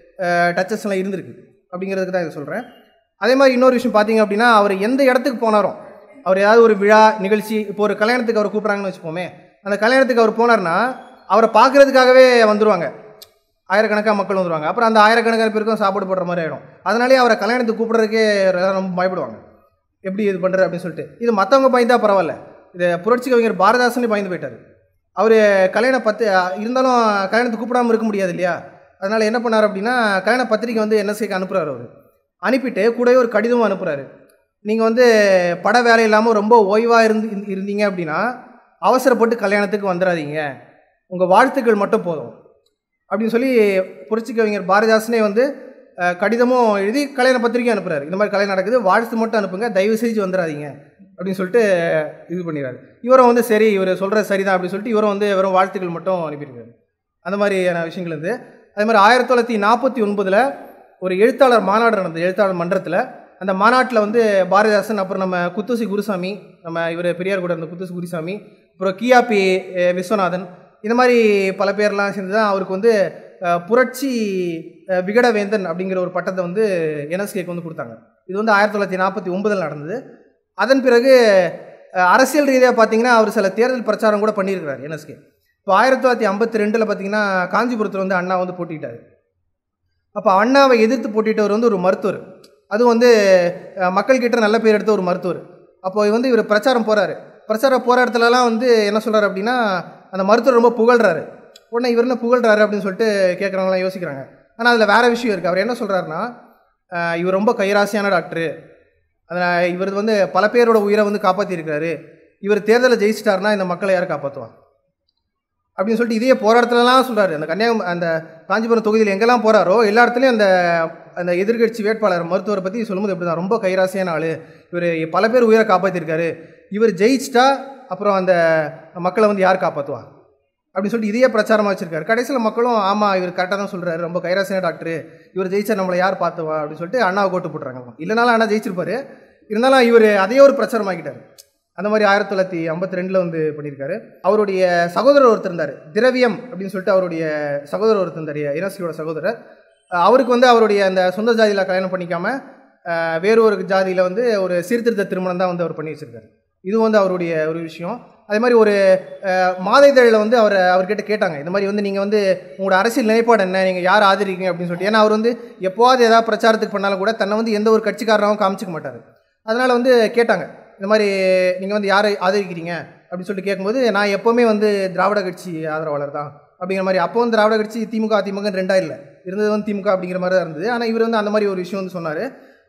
டச்சஸ் எல்லாம் இருந்திருக்கு அப்படிங்கிறதுக்கு தான் இதை சொல்கிறேன் அதே மாதிரி இன்னொரு விஷயம் பார்த்தீங்க அப்படின்னா அவர் எந்த இடத்துக்கு போனாரோ அவர் ஏதாவது ஒரு விழா நிகழ்ச்சி இப்போ ஒரு கல்யாணத்துக்கு அவர் கூப்பிட்றாங்கன்னு வச்சுப்போமே அந்த கல்யாணத்துக்கு அவர் போனார்னா அவரை பார்க்கறதுக்காகவே வந்துருவாங்க ஆயிரக்கணக்கான மக்கள் வந்துருவாங்க அப்புறம் அந்த ஆயிரக்கணக்கான பேருக்கும் சாப்பாடு போடுற மாதிரி ஆகிடும் அதனாலேயே அவரை கல்யாணத்துக்கு கூப்பிட்றதுக்கே எல்லாரும் ரொம்ப பயப்படுவாங்க எப்படி இது பண்ணுறது அப்படின்னு சொல்லிட்டு இது மற்றவங்க பயந்தா பரவாயில்ல இதை புரட்சி கவிஞர் பாரதாசனே பயந்து போயிட்டார் அவர் கல்யாண பத்து இருந்தாலும் கல்யாணத்துக்கு கூப்பிடாம இருக்க முடியாது இல்லையா அதனால் என்ன பண்ணார் அப்படின்னா கல்யாண பத்திரிக்கை வந்து என்எஸ்கேக்கு அனுப்புகிறார் அவர் அனுப்பிட்டு கூடவே ஒரு கடிதமும் அனுப்புகிறாரு நீங்கள் வந்து பட வேலை இல்லாமல் ரொம்ப ஓய்வாக இருந்து இருந்தீங்க அப்படின்னா அவசரப்பட்டு கல்யாணத்துக்கு வந்துடாதீங்க உங்கள் வாழ்த்துக்கள் மட்டும் போதும் அப்படின்னு சொல்லி புரட்சி கவிஞர் பாரதிதாசனே வந்து அஹ், கடிதமும் எழுதி கல்யாண பத்திரிக்கை அனுப்புறாரு இந்த மாதிரி கல்யாணம் நடக்குது வாழ்த்து மட்டும் அனுப்புங்க தயவு செஞ்சு வந்துடாதீங்க அப்படின்னு சொல்லிட்டு இது பண்ணிடுறாரு இவரும் வந்து சரி இவர் சொல்கிறது சரிதான் அப்படின்னு சொல்லிட்டு இவரும் வந்து வெறும் வாழ்த்துக்கள் மட்டும் அனுப்பியிருக்காரு அந்த மாதிரியான விஷயங்கள் இருந்து அதே மாதிரி ஆயிரத்தி தொள்ளாயிரத்தி நாற்பத்தி ஒன்பதில் ஒரு எழுத்தாளர் மாநாடு நடந்தது எழுத்தாளர் மன்றத்தில் அந்த மாநாட்டில் வந்து பாரதிதாசன் அப்புறம் நம்ம குத்துசி குருசாமி நம்ம இவர் பெரியார் கூட இருந்த குத்துசி குருசாமி அப்புறம் கியாபி அஹ், விஸ்வநாதன் இந்த மாதிரி பல பேர்லாம் சேர்ந்து தான் அவருக்கு வந்து அஹ், புரட்சி அஹ், விகடவேந்தன் அப்படிங்கிற ஒரு பட்டத்தை வந்து என்எஸ்கேக்கு வந்து கொடுத்தாங்க இது வந்து ஆயிரத்தி தொள்ளாயிரத்தி நாற்பத்தி ஒன்பதில் நடந்தது அதன் பிறகு அஹ், அரசியல் ரீதியாக பார்த்தீங்கன்னா அவர் சில தேர்தல் பிரச்சாரம் கூட பண்ணியிருக்கிறார் என்எஸ்கே இப்போ ஆயிரத்தி தொள்ளாயிரத்தி ஐம்பத்தி ரெண்டில் பார்த்தீங்கன்னா காஞ்சிபுரத்தில் வந்து அண்ணா வந்து போட்டிட்டார் அப்போ அண்ணாவை எதிர்த்து போட்டிட்டவர் வந்து ஒரு மருத்துவர் அது வந்து அஹ், மக்கள்கிட்ட நல்ல பேர் எடுத்த ஒரு மருத்துவர் அப்போ வந்து இவர் பிரச்சாரம் போகிறாரு பிரச்சாரம் போகிற இடத்துலலாம் வந்து என்ன சொல்கிறார் அப்படின்னா அந்த மருத்துவர் ரொம்ப புகழ்றாரு உடனே இவர் என்ன புகழ்றாரு அப்படின்னு சொல்லிட்டு கேட்குறவங்களாம் யோசிக்கிறாங்க ஆனால் அதில் வேறு விஷயம் இருக்குது அவர் என்ன சொல்கிறாருன்னா இவர் ரொம்ப கைராசியான டாக்டரு அதில் இவர் வந்து பல பேரோட உயிரை வந்து காப்பாற்றிருக்காரு இவர் தேர்தலை ஜெயிச்சிட்டாருன்னா இந்த மக்களை யார் காப்பாற்றுவான் அப்படின்னு சொல்லிட்டு இதே போராட்டத்துலலாம் சொல்கிறாரு அந்த கன்னியாகுமரி அந்த காஞ்சிபுரம் தொகுதியில் எங்கெல்லாம் போகிறாரோ எல்லா இடத்துலையும் அந்த அந்த எதிர்க்கட்சி வேட்பாளர் மருத்துவரை பற்றி சொல்லும்போது எப்படி தான் ரொம்ப கைராசியான ஆள் இவர் பல பேர் உயிரை காப்பாற்றிருக்காரு இவர் ஜெயிச்சிட்டா அப்புறம் அந்த மக்களை வந்து யார் காப்பாற்றுவா அப்படின்னு சொல்லிட்டு இதையே பிரச்சாரமாக வச்சிருக்காரு கடைசியில் மக்களும் ஆமாம் இவர் கரெக்டாக தான் சொல்கிறாரு ரொம்ப கைராசியான டாக்டர் இவர் ஜெயிச்சா நம்மளை யார் பார்த்துவா அப்படின்னு சொல்லிட்டு அண்ணாவை கோட்டு போட்டுறாங்க இல்லைனாலும் அண்ணா ஜெயிச்சிருப்பாரு இருந்தாலும் இவர் அதையே ஒரு பிரச்சாரமாக்கிட்டார் அந்த மாதிரி ஆயிரத்தி தொள்ளாயிரத்தி ஐம்பத்தி ரெண்டில் வந்து பண்ணியிருக்காரு அவருடைய சகோதரர் ஒருத்தர் இருந்தார் திரவியம் அப்படின்னு சொல்லிட்டு அவருடைய சகோதரர் ஒருத்தர் இருந்தார் யுனஸ்கியோட சகோதரர் அஹ் அவருக்கு வந்து அவருடைய அந்த சொந்த ஜாதியில் கல்யாணம் பண்ணிக்காம அஹ் வேறு ஒரு ஜாதியில் வந்து ஒரு சீர்திருத்த திருமணம் தான் வந்து அவர் பண்ணி வச்சிருக்காரு இது வந்து அவருடைய ஒரு விஷயம் அதே மாதிரி ஒரு அஹ், மாத இதழில் வந்து அவர் அவர்கிட்ட கேட்டாங்க இந்த மாதிரி வந்து நீங்கள் வந்து உங்களோட அரசியல் நிலைப்பாடு என்ன நீங்கள் யார் ஆதரிக்கீங்க அப்படின்னு சொல்லிட்டு ஏன்னா அவர் வந்து எப்போவாது ஏதாவது பிரச்சாரத்துக்கு பண்ணாலும் கூட தன்னை வந்து எந்த ஒரு கட்சிக்காரனாகவும் காமிச்சிக்க மாட்டார் அதனால் வந்து கேட்டாங்க இந்த மாதிரி நீங்கள் வந்து யாரை ஆதரிக்கிறீங்க அப்படின்னு சொல்லிட்டு கேட்கும்போது நான் எப்போவுமே வந்து திராவிட கட்சி ஆதரவாளர் தான் அப்படிங்கிற மாதிரி அப்போ வந்து திராவிட கட்சி திமுக அதிமுக ரெண்டா இல்லை இருந்தது வந்து திமுக அப்படிங்கிற மாதிரி தான் இருந்தது ஆனால் இவர் வந்து அந்த மாதிரி ஒரு விஷயம் வந்து சொன்னார்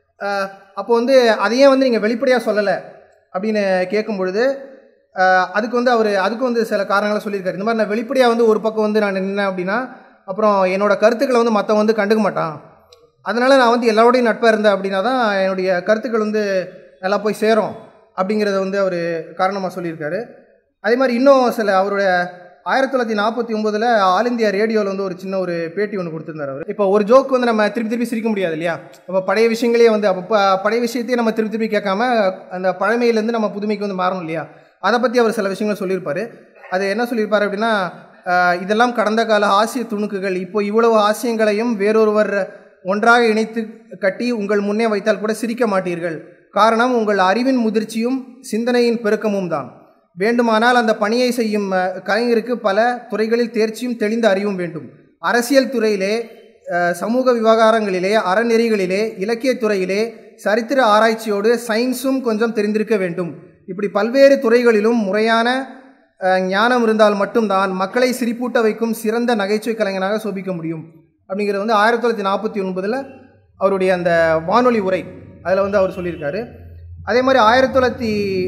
அப்போ வந்து அதையே வந்து நீங்கள் வெளிப்படையாக சொல்லலை அப்படின்னு கேட்கும் பொழுது அஹ், அதுக்கு வந்து அவர் அதுக்கு வந்து சில காரணங்களை சொல்லியிருக்காரு இந்த மாதிரி நான் வெளிப்படையாக வந்து ஒரு பக்கம் வந்து நான் நின்னேன் அப்படின்னா அப்புறம் என்னோட கருத்துக்களை வந்து மற்றவன் வந்து கண்டுக்க மாட்டான் அதனால் நான் வந்து எல்லாரோடையும் நட்பாக இருந்தேன் அப்படின்னா தான் என்னுடைய கருத்துக்கள் வந்து நல்லா போய் சேரும் அப்படிங்கிறத வந்து அவர் காரணமாக சொல்லியிருக்காரு அதே மாதிரி இன்னும் சில அவருடைய ஆயிரத்தி தொள்ளாயிரத்தி நாற்பத்தி ஒம்போதில் ஆல் இந்தியா ரேடியோவில் வந்து ஒரு சின்ன ஒரு பேட்டி ஒன்று கொடுத்துருந்தார் அவர் இப்போ ஒரு ஜோக் வந்து நம்ம திருப்பி திருப்பி சிரிக்க முடியாது இல்லையா அப்போ பழைய விஷயங்களே வந்து அப்போ ப- பழைய விஷயத்தையே நம்ம திருப்பி திருப்பி கேட்காம அந்த பழமையிலேருந்து நம்ம புதுமைக்கு வந்து மாறணும் இல்லையா அதை பற்றி அவர் சில விஷயங்கள் சொல்லியிருப்பார் அது என்ன சொல்லியிருப்பார் அப்படின்னா ஆஹ், இதெல்லாம் கடந்த கால ஆசிய துணுக்குகள் இப்போ இவ்வளவு ஆசியங்களையும் வேறொருவர் ஒன்றாக இணைத்து கட்டி உங்கள் முன்னே வைத்தால் கூட சிரிக்க மாட்டீர்கள் காரணம் உங்கள் அறிவின் முதிர்ச்சியும் சிந்தனையின் பெருக்கமும் தான் வேண்டுமானால் அந்த பணியை செய்யும் அஹ், கலைஞருக்கு பல துறைகளில் தேர்ச்சியும் தெளிந்த அறிவும் வேண்டும் அரசியல் துறையிலே அஹ், சமூக விவகாரங்களிலே அறநெறிகளிலே இலக்கியத் துறையிலே சரித்திர ஆராய்ச்சியோடு சயின்ஸும் கொஞ்சம் தெரிந்திருக்க வேண்டும் இப்படி பல்வேறு துறைகளிலும் முறையான அஹ், ஞானம் இருந்தால் மட்டும்தான் மக்களை சிரிப்பூட்ட வைக்கும் சிறந்த நகைச்சுவை கலைஞனாக சோபிக்க முடியும் அப்படிங்கிறது வந்து ஆயிரத்தி தொள்ளாயிரத்தி நாற்பத்தி ஒன்பதில் அவருடைய அந்த வானொலி உரை அதில் வந்து அவர் சொல்லியிருக்காரு அதே மாதிரி ஆயிரத்தி தொள்ளாயிரத்தி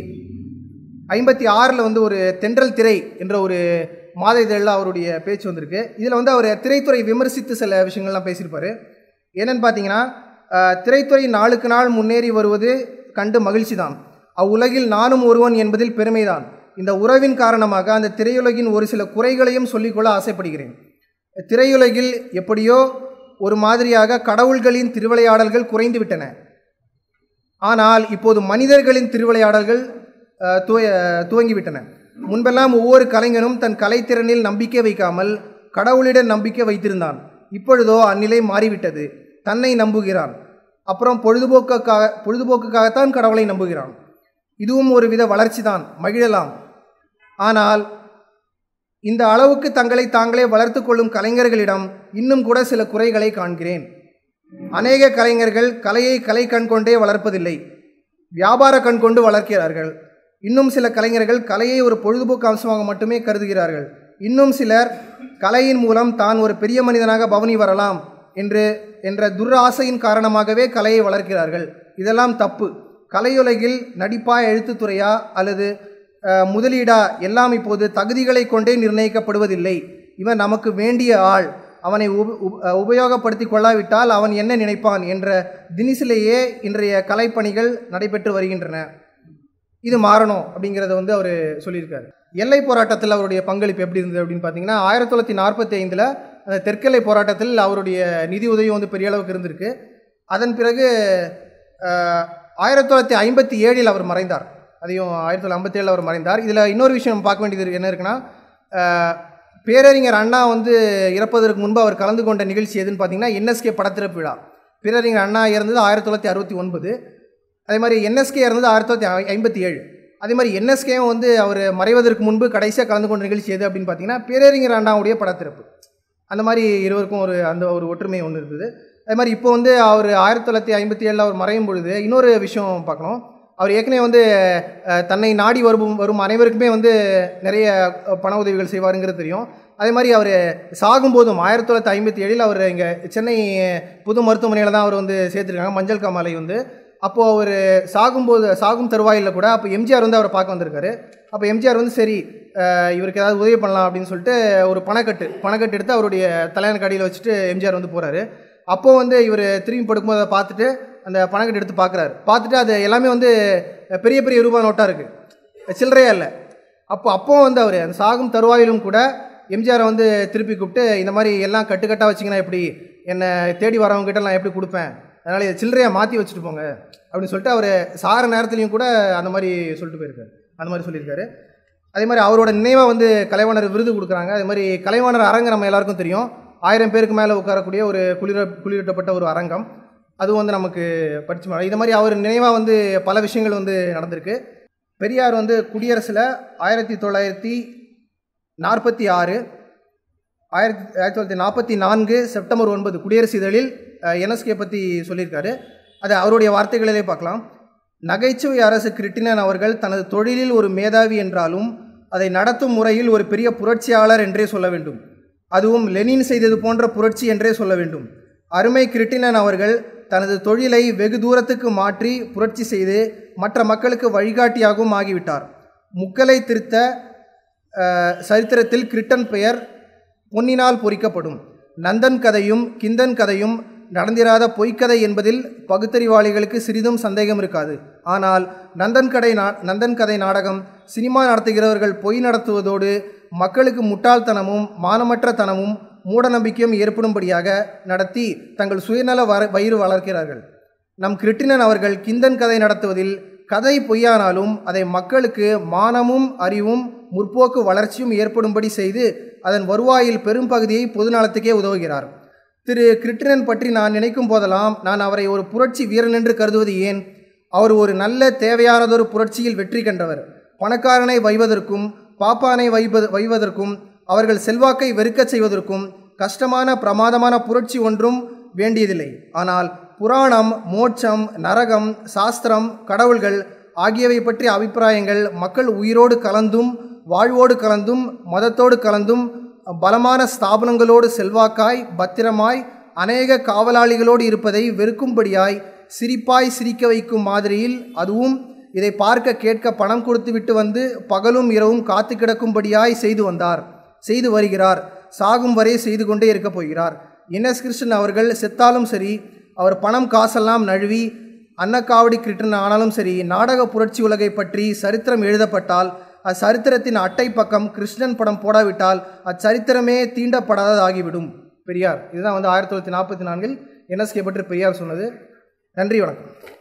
ஐம்பத்தி ஆறில் வந்து ஒரு தென்றல் திரை என்ற ஒரு மாத இதழில் அவருடைய பேச்சு வந்திருக்கு இதில் வந்து அவர் திரைத்துறை விமர்சித்து சில விஷயங்கள்லாம் பேசியிருப்பார் என்னன்னு பார்த்தீங்கன்னா அஹ், திரைத்துறை நாளுக்கு நாள் முன்னேறி வருவது கண்டு மகிழ்ச்சி தான் அவ்வுலகில் நானும் ஒருவன் என்பதில் பெருமைதான் இந்த உறவின் காரணமாக அந்த திரையுலகின் ஒரு சில குறைகளையும் சொல்லிக்கொள்ள ஆசைப்படுகிறேன் திரையுலகில் எப்படியோ ஒரு மாதிரியாக கடவுள்களின் திருவிளையாடல்கள் குறைந்து விட்டன ஆனால் இப்போது மனிதர்களின் திருவிளையாடல்கள் அஹ், துவ துவங்கிவிட்டன முன்பெல்லாம் ஒவ்வொரு கலைஞனும் தன் கலைத்திறனில் நம்பிக்கை வைக்காமல் கடவுளிடம் நம்பிக்கை வைத்திருந்தான் இப்பொழுதோ அந்நிலை மாறிவிட்டது தன்னை நம்புகிறான் அப்புறம் பொழுதுபோக்குக்காக பொழுதுபோக்குக்காகத்தான் கடவுளை நம்புகிறான் இதுவும் ஒரு வித வளர்ச்சி தான் மகிழலாம் ஆனால் இந்த அளவுக்கு தங்களை தாங்களே வளர்த்து கொள்ளும் கலைஞர்களிடம் இன்னும் கூட சில குறைகளை காண்கிறேன் அநேக கலைஞர்கள் கலையை கலை கண் கொண்டே வளர்ப்பதில்லை வியாபார கண் கொண்டு வளர்க்கிறார்கள் இன்னும் சில கலைஞர்கள் கலையை ஒரு பொழுதுபோக்கு அம்சமாக மட்டுமே கருதுகிறார்கள் இன்னும் சிலர் கலையின் மூலம் தான் ஒரு பெரிய மனிதனாக பவனி வரலாம் என்று என்ற துராசையின் காரணமாகவே கலையை வளர்க்கிறார்கள் இதெல்லாம் தப்பு கலையுலகில் நடிப்பா எழுத்துத்துறையா அல்லது அஹ், முதலீடா எல்லாம் இப்போது தகுதிகளை கொண்டே நிர்ணயிக்கப்படுவதில்லை இவன் நமக்கு வேண்டிய ஆள் அவனை உப உப- அஹ், உபயோகப்படுத்திக் கொள்ளாவிட்டால் அவன் என்ன நினைப்பான் என்ற தினிசிலேயே இன்றைய கலைப்பணிகள் நடைபெற்று வருகின்றன இது மாறணும் அப்படிங்கிறத வந்து அவர் சொல்லியிருக்காரு எல்லை போராட்டத்தில் அவருடைய பங்களிப்பு எப்படி இருந்தது அப்படின்னு பார்த்தீங்கன்னா ஆயிரத்தி தொள்ளாயிரத்தி நாற்பத்தி ஐந்தில் அந்த தெற்கெல்லை போராட்டத்தில் அவருடைய நிதி உதவி வந்து பெரிய அளவுக்கு இருந்திருக்கு அதன் பிறகு அஹ், ஆயிரத்தி தொள்ளாயிரத்தி ஐம்பத்தி ஏழில் அவர் மறைந்தார் அதையும் ஆயிரத்தி தொள்ளாயிரத்தி ஐம்பத்தி ஏழில் அவர் மறைந்தார் இதில் இன்னொரு விஷயம் நம்ம பார்க்க வேண்டியது இருக்கு- என்ன இருக்குன்னா அஹ், பேரறிஞர் அண்ணா வந்து இறப்பதற்கு முன்பு அவர் கலந்து கொண்ட நிகழ்ச்சி எதுன்னு பார்த்தீங்கன்னா என்எஸ்கே படத்திறப்பு விழா பேரறிஞர் அண்ணா இறந்தது ஆயிரத்தி தொள்ளாயிரத்தி அறுபத்தி ஒன்பது அதே மாதிரி என்எஸ்கே இறந்தது ஆயிரத்தி தொள்ளாயிரத்தி ஐம்பத்தி ஏழு அதே மாதிரி என்எஸ்கேவும் வந்து அவர் மறைவதற்கு முன்பு கடைசியாக கலந்து கொண்ட நிகழ்ச்சி எது அப்படின்னு பார்த்தீங்கன்னா பேரறிஞர் அண்ணாவுடைய படத்திறப்பு அந்த மாதிரி இருவருக்கும் ஒரு அந்த ஒரு ஒற்றுமை ஒன்று இருந்தது அதே மாதிரி இப்போ வந்து அவர் ஆயிரத்தி தொள்ளாயிரத்தி ஐம்பத்தி ஏழில் அவர் மறையும் பொழுது இன்னொரு விஷயம் பார்க்கணும் அவர் ஏற்கனவே வந்து அஹ், தன்னை நாடி வரும் வரும் அனைவருக்குமே வந்து நிறைய அஹ், பண உதவிகள் செய்வாருங்கிறது தெரியும் அதே மாதிரி அவர் சாகும்போதும் ஆயிரத்தி தொள்ளாயிரத்தி ஐம்பத்தி ஏழில் அவர் இங்கே சென்னை புது மருத்துவமனையில் தான் அவர் வந்து சேர்த்துருக்காங்க மஞ்சள் காமாலை வந்து அப்போது அவர் சாகும்போது சாகும் தருவாயில் கூட அப்போ எம்ஜிஆர் வந்து அவரை பார்க்க வந்திருக்காரு அப்போ எம்ஜிஆர் வந்து சரி அஹ், இவருக்கு ஏதாவது உதவி பண்ணலாம் அப்படின்னு சொல்லிட்டு ஒரு பணக்கட்டு பணக்கட்டு எடுத்து அவருடைய தலையான கடியில் வச்சுட்டு எம்ஜிஆர் வந்து போகிறாரு அப்போது வந்து இவர் திரும்பி படுக்கும்போது அதை பார்த்துட்டு அந்த பணக்கட்டு எடுத்து பார்க்குறாரு பார்த்துட்டு அது எல்லாமே வந்து பெரிய பெரிய ரூபாய் நோட்டாக இருக்குது சில்லறையா இல்லை அப்போ அப்போ வந்து அவர் அந்த சாகும் தருவாயிலும் கூட எம்ஜிஆரை வந்து திருப்பி கூப்பிட்டு இந்த மாதிரி எல்லாம் கட்டுக்கட்டாக வச்சிங்கன்னா எப்படி என்னை தேடி வரவங்க கிட்ட நான் எப்படி கொடுப்பேன் அதனால் இதை சில்லறையாக மாற்றி வச்சுட்டு போங்க அப்படின்னு சொல்லிட்டு அவர் சாகிற நேரத்துலையும் கூட அந்த மாதிரி சொல்லிட்டு போயிருக்காரு அந்த மாதிரி சொல்லியிருக்காரு அதே மாதிரி அவரோட நினைவாக வந்து கலைவாணர் விருது கொடுக்குறாங்க அதே மாதிரி கலைவாணர் அரங்கம் நம்ம எல்லாருக்கும் தெரியும் ஆயிரம் பேருக்கு மேலே உட்காரக்கூடிய ஒரு குளிர குளிரூட்டப்பட்ட ஒரு அரங்கம் அதுவும் வந்து நமக்கு படிச்சு மா- இது மாதிரி அவர் நினைவாக வந்து பல விஷயங்கள் வந்து நடந்திருக்கு பெரியார் வந்து குடியரசில் ஆயிரத்தி தொள்ளாயிரத்தி நாற்பத்தி ஆறு ஆயிரத்தி ஆயிரத்தி தொள்ளாயிரத்தி நாற்பத்தி நான்கு செப்டம்பர் ஒன்பது குடியரசு இதழில் என்எஸ்கே பற்றி சொல்லியிருக்காரு அது அவருடைய வார்த்தைகளிலே பார்க்கலாம் நகைச்சுவை அரசு கிருட்டினன் அவர்கள் தனது தொழிலில் ஒரு மேதாவி என்றாலும் அதை நடத்தும் முறையில் ஒரு பெரிய புரட்சியாளர் என்றே சொல்ல வேண்டும் அதுவும் லெனின் செய்தது போன்ற புரட்சி என்றே சொல்ல வேண்டும் அருமை கிருட்டினன் அவர்கள் தனது தொழிலை வெகு தூரத்துக்கு மாற்றி புரட்சி செய்து மற்ற மக்களுக்கு வழிகாட்டியாகவும் ஆகிவிட்டார் முக்களை திருத்த அஹ், சரித்திரத்தில் கிருட்டன் பெயர் பொன்னினால் பொறிக்கப்படும் நந்தன் கதையும் கிந்தன் கதையும் நடந்திராத பொய்க்கதை என்பதில் பகுத்தறிவாளிகளுக்கு சிறிதும் சந்தேகம் இருக்காது ஆனால் நந்தன் கடை நா நந்தன் கதை நாடகம் சினிமா நடத்துகிறவர்கள் பொய் நடத்துவதோடு மக்களுக்கு முட்டாள்தனமும் மானமற்ற தனமும் மூடநம்பிக்கையும் ஏற்படும்படியாக நடத்தி தங்கள் சுயநல வர வயிறு வளர்க்கிறார்கள் நம் கிருட்டினன் அவர்கள் கிந்தன் கதை நடத்துவதில் கதை பொய்யானாலும் அதை மக்களுக்கு மானமும் அறிவும் முற்போக்கு வளர்ச்சியும் ஏற்படும்படி செய்து அதன் வருவாயில் பெரும் பகுதியை பொதுநலத்துக்கே உதவுகிறார் திரு கிருட்டினன் பற்றி நான் நினைக்கும் போதெல்லாம் நான் அவரை ஒரு புரட்சி வீரன் என்று கருதுவது ஏன் அவர் ஒரு நல்ல தேவையானதொரு புரட்சியில் வெற்றி கண்டவர் பணக்காரனை வைவதற்கும் பாப்பானை வைப்பது வைவதற்கும் அவர்கள் செல்வாக்கை வெறுக்கச் செய்வதற்கும் கஷ்டமான பிரமாதமான புரட்சி ஒன்றும் வேண்டியதில்லை ஆனால் புராணம் மோட்சம் நரகம் சாஸ்திரம் கடவுள்கள் ஆகியவை பற்றிய அபிப்பிராயங்கள் மக்கள் உயிரோடு கலந்தும் வாழ்வோடு கலந்தும் மதத்தோடு கலந்தும் பலமான ஸ்தாபனங்களோடு செல்வாக்காய் பத்திரமாய் அநேக காவலாளிகளோடு இருப்பதை வெறுக்கும்படியாய் சிரிப்பாய் சிரிக்க வைக்கும் மாதிரியில் அதுவும் இதை பார்க்க கேட்க பணம் கொடுத்து விட்டு வந்து பகலும் இரவும் காத்து கிடக்கும்படியாய் செய்து வந்தார் செய்து வருகிறார் சாகும் வரை செய்து கொண்டே இருக்கப் போகிறார் என்எஸ் கிருஷ்ணன் அவர்கள் செத்தாலும் சரி அவர் பணம் காசெல்லாம் நழுவி அன்னக்காவடி கிருஷ்ணன் ஆனாலும் சரி நாடக புரட்சி உலகை பற்றி சரித்திரம் எழுதப்பட்டால் அச்சரித்திரத்தின் அட்டை பக்கம் கிருஷ்ணன் படம் போடாவிட்டால் அச்சரித்திரமே தீண்டப்படாததாகிவிடும் பெரியார் இதுதான் வந்து ஆயிரத்தி தொள்ளாயிரத்தி நாற்பத்தி நான்கில் என்எஸ்கே பற்றி பெரியார் சொன்னது நன்றி வணக்கம்